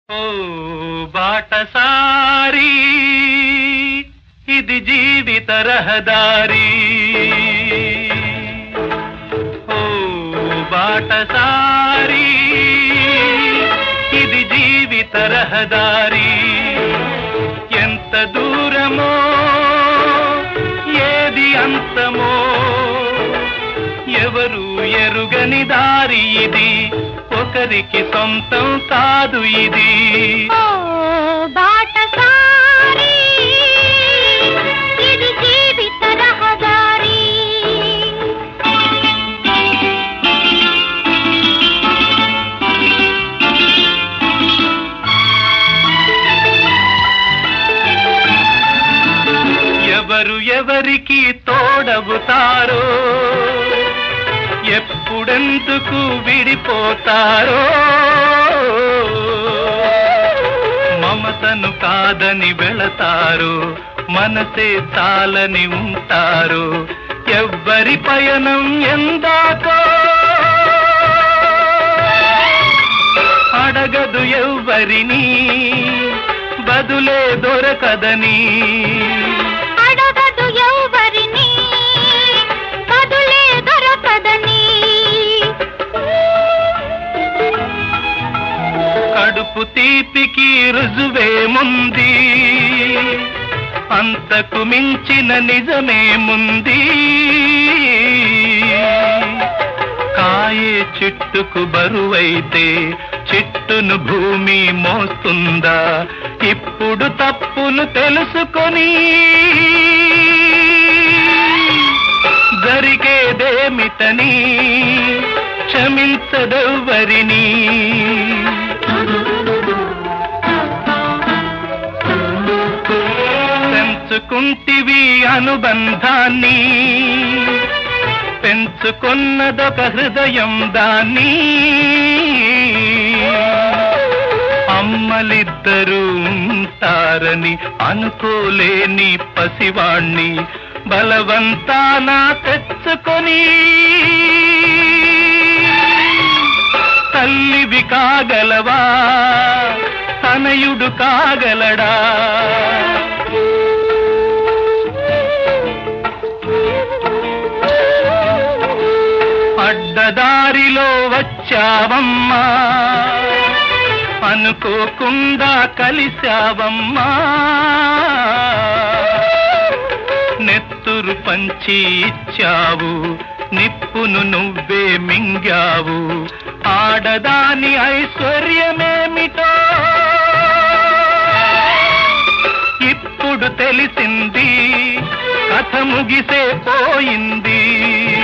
ఓ బాటసారి ఇది జీవిత రహదారి ఓ బాటసారి ఇది జీవిత రహదారి ఎంత దూరమో ఏది అంతమో ఎవరు ఎరుగని దారి ఇది ఒకరికి సొంతం కాదు ఇది ఓ బాటసారి ఇది జీవిత రహదారి ఎవరు ఎవరికి తోడవుతారో ఎప్పుడెందుకు విడిపోతారో మమతను కాదని వెళతారు మనసే చాలని ఉంటారు ఎవ్వరి పయనం ఎందాకో అడగదు ఎవ్వరిని బదులే దొరకదని అడగదు ఎవరిని బదులే దొరకదని కడుపు తీపికి రుజువేముంది అంతకు మించిన నిజమేముంది కాయే చిట్టుకు బరువైతే చిట్టును భూమి మోస్తుందా ఇప్పుడు తప్పును తెలుసుకొని జరిగేదేమిటని క్షమించదెవ్వరిని పెంచుకుంటివి అనుబంధాన్ని పెంచుకున్నదొక హృదయం దాన్ని అమ్మలిద్దరూ ఉంటారని అనుకోలేని పసివాణ్ణి బలవంతాన తెచ్చుకొని తల్లివి కాగలవా తనయుడు కాగలడా అడ్డదారిలో వచ్చావమ్మా అనుకోకుండా కలిశావమ్మా నెత్తురు పంచి ఇచ్చావు నిప్పును నువ్వే మింగావు ఆడదాని ఐశ్వర్యమేమిటో ఇప్పుడు తెలిసింది కథ ముగిసే పోయింది